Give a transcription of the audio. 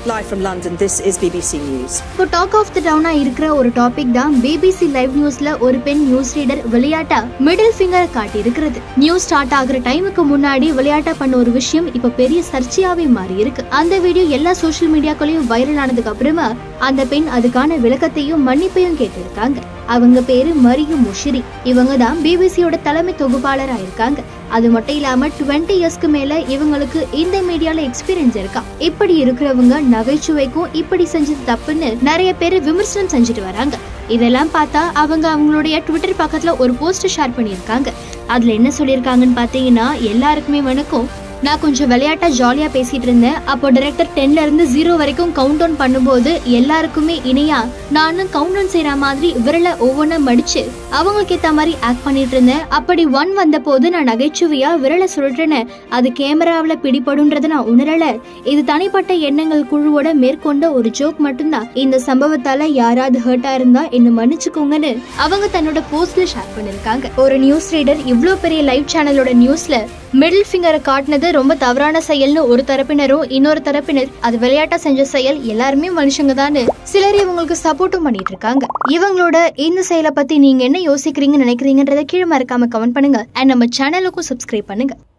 Live from London, this is BBC News. இப்போ talk of the டவுனா இருக்கிற ஒரு டாபிக் தான் பிபிசி லைவ் நியூஸ்ல ஒரு பெண் நியூஸ் ரீடர் விளையாட்டா மிடில் ஃபிங்கரை காட்டி இருக்கிறது நியூஸ் ஸ்டார்ட் ஆகுற டைமுக்கு முன்னாடி விளையாட்டா பண்ண ஒரு விஷயம் இப்ப பெரிய சர்ச்சையாவே மாறி இருக்கு அந்த வீடியோ எல்லா சோஷியல் மீடியாக்களையும் வைரல் ஆனதுக்கு அப்புறமா அந்த பெண் அதுக்கான விளக்கத்தையும் மன்னிப்பையும் கேட்டிருக்காங்க அவங்க பேரு மரியும் முஷிரி இவங்க தான் பிபிசியோட தலைமை தொகுப்பாளரா இருக்காங்க அது மட்டும் இல்லாம டுவெண்ட்டி இயர்ஸ்க்கு மேல இவங்களுக்கு இந்த மீடியால எக்ஸ்பீரியன்ஸ் இருக்கா இப்படி இருக்கிறவங்க நகைச்சுவைக்கும் இப்படி செஞ்சது தப்புன்னு நிறைய பேர் விமர்சனம் செஞ்சுட்டு வராங்க இதெல்லாம் பார்த்தா அவங்க அவங்களுடைய ட்விட்டர் பக்கத்துல ஒரு போஸ்ட் ஷேர் பண்ணியிருக்காங்க அதுல என்ன சொல்லியிருக்காங்கன்னு பார்த்தீங்கன்னா எல்லாருக்குமே வணக்கம் நான் கொஞ்சம் விளையாட்டா ஜாலியா பேசிட்டு இருந்தேன் அப்போ டைரக்டர் டென்ல இருந்து ஜீரோ வரைக்கும் கவுண்ட் டவுன் பண்ணும்போது எல்லாருக்குமே இணையா நானும் கவுண்ட் டவுன் செய்யற மாதிரி விரலை ஒவ்வொன்றா மடிச்சு அவங்களுக்கு ஏத்த மாதிரி ஆக்ட் பண்ணிட்டு இருந்தேன் அப்படி ஒன் வந்த போது நான் நகைச்சுவையா விரலை சுழற்றினேன் அது கேமராவில் பிடிபடுன்றதை நான் உணரல இது தனிப்பட்ட எண்ணங்கள் குழுவோட மேற்கொண்ட ஒரு ஜோக் மட்டும்தான் இந்த சம்பவத்தால யாராவது ஹர்ட் ஆயிருந்தா என்ன மன்னிச்சுக்கோங்கன்னு அவங்க தன்னோட போஸ்ட்ல ஷேர் பண்ணிருக்காங்க ஒரு நியூஸ் ரீடர் இவ்ளோ பெரிய லைவ் சேனலோட நியூஸ்ல மிடில் ஃபிங்கரை காட்டினது ரொம்ப தவறான செயல்னு ஒரு தரப்பினரும் இன்னொரு தரப்பினர் அது விளையாட்டா செஞ்ச செயல் எல்லாருமே மனுஷங்க தானு சிலர் இவங்களுக்கு சப்போர்ட்டும் பண்ணிட்டு இருக்காங்க இவங்களோட இந்த செயலை பத்தி நீங்க என்ன யோசிக்கிறீங்கன்னு நினைக்கிறீங்கன்றத கீழே மறக்காம கமெண்ட் பண்ணுங்க அண்ட் நம்ம சேனலுக்கும் சப்ஸ்கிரைப் பண்ணுங்க